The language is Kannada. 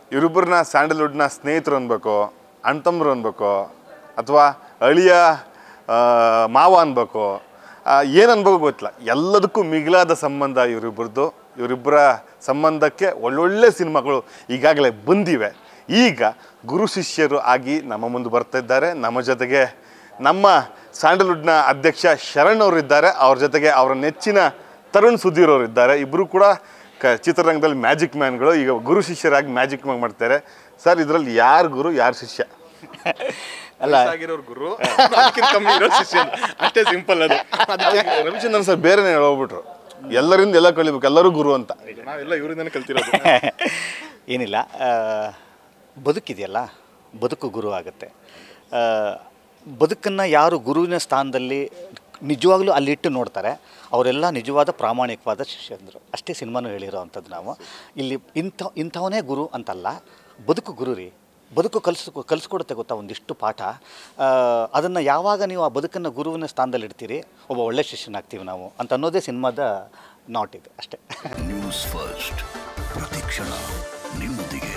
ಇವರಿಬ್ಬರನ್ನ ಸ್ಯಾಂಡಲ್ವುಡ್ನ ಸ್ನೇಹಿತರು ಅನ್ಬೇಕು ಅಣ್ತಮ್ಮರು ಅನ್ಬೇಕು ಅಥವಾ ಅಳಿಯ ಆ, ಮಾವ ಅನ್ಬೇಕು ಏನು ಅನ್ಬೇಕು ಗೊತ್ತಿಲ್ಲ ಎಲ್ಲದಕ್ಕೂ ಮಿಗಿಲಾದ ಸಂಬಂಧ ಇವರಿಬ್ಬರದ್ದು ಇವರಿಬ್ಬರ ಸಂಬಂಧಕ್ಕೆ ಒಳ್ಳೊಳ್ಳೆ ಸಿನಿಮಾಗಳು ಈಗಾಗಲೇ ಬಂದಿವೆ ಈಗ ಗುರು ಶಿಷ್ಯರು ಆಗಿ ನಮ್ಮ ಮುಂದೆ ಬರ್ತಾ ಇದ್ದಾರೆ ನಮ್ಮ ಜೊತೆಗೆ ನಮ್ಮ ಸ್ಯಾಂಡಲ್ವುಡ್ನ ಅಧ್ಯಕ್ಷ ಶರಣ್ ಅವರು ಇದ್ದಾರೆ ಅವ್ರ ಜೊತೆಗೆ ಅವರ ನೆಚ್ಚಿನ ತರುಣ್ ಸುಧೀರ್ ಅವರು ಇದ್ದಾರೆ ಇಬ್ಬರು ಕೂಡ ಕ ಚಿತ್ರರಂಗದಲ್ಲಿ ಮ್ಯಾಜಿಕ್ ಮ್ಯಾನ್ಗಳು ಈಗ ಗುರು ಶಿಷ್ಯರಾಗಿ ಮ್ಯಾಜಿಕ್ ಮ್ಯಾನ್ ಮಾಡ್ತಾರೆ ಸರ್ ಇದರಲ್ಲಿ ಯಾರು ಗುರು ಯಾರು ಶಿಷ್ಯ ಅಲ್ಲ ಆಗಿರೋರು ಗುರು ಅದಕ್ಕಿಂತ ಕಮ್ಮಿ ಇರೋ ಶಿಷ್ಯ ಅಷ್ಟೇ ಸಿಂಪಲ್ ಅದು ರವಿಚಂದ್ರನ್ ಸರ್ ಬೇರೆನೇ ಹೋಗ್ಬಿಟ್ರು ಎಲ್ಲರಿಂದ ಎಲ್ಲ ಕಲಿಬೇಕು ಎಲ್ಲರೂ ಗುರು ಅಂತ ನಾವೆಲ್ಲ ಇವರಿಂದನೇ ಕಲ್ತಿರೋದು ಏನಿಲ್ಲ ಆ, ಬದುಕಿದೆಯಲ್ಲ ಬದುಕು ಗುರು ಆಗುತ್ತೆ ಬದುಕನ್ನು ಯಾರು ಗುರುವಿನ ಸ್ಥಾನದಲ್ಲಿ ನಿಜವಾಗ್ಲೂ ಅಲ್ಲಿಟ್ಟು ನೋಡ್ತಾರೆ ಅವರೆಲ್ಲ ನಿಜವಾದ ಪ್ರಾಮಾಣಿಕವಾದ ಶಿಷ್ಯಂದರು ಅಷ್ಟೇ ಸಿನಿಮಾನು ಹೇಳಿರೋ ಅಂಥದ್ದು ನಾವು ಇಲ್ಲಿ ಇಂಥ ಇಂಥವನೇ ಗುರು ಅಂತಲ್ಲ ಬದುಕು ಗುರು ರೀ ಬದುಕು ಕಲಿಸ್ ಕಲಿಸ್ಕೊಡುತ್ತೆ ಗೊತ್ತಾ ಒಂದಿಷ್ಟು ಪಾಠ ಅದನ್ನು ಯಾವಾಗ ನೀವು ಆ ಬದುಕನ್ನು ಗುರುವಿನ ಸ್ಥಾನದಲ್ಲಿ ಇಡ್ತೀರಿ ಒಬ್ಬ ಒಳ್ಳೆ ಶಿಷ್ಯನಾಗ್ತೀವಿ ನಾವು ಅಂತ ಅನ್ನೋದೇ ಸಿನಿಮಾದ ನಾಟ್ ಇದೆ ಅಷ್ಟೇ ನ್ಯೂಸ್ ಫಸ್ಟ್ ಪ್ರತಿಕ್ಷಣ ನಿಮ್ಮೊಂದಿಗೆ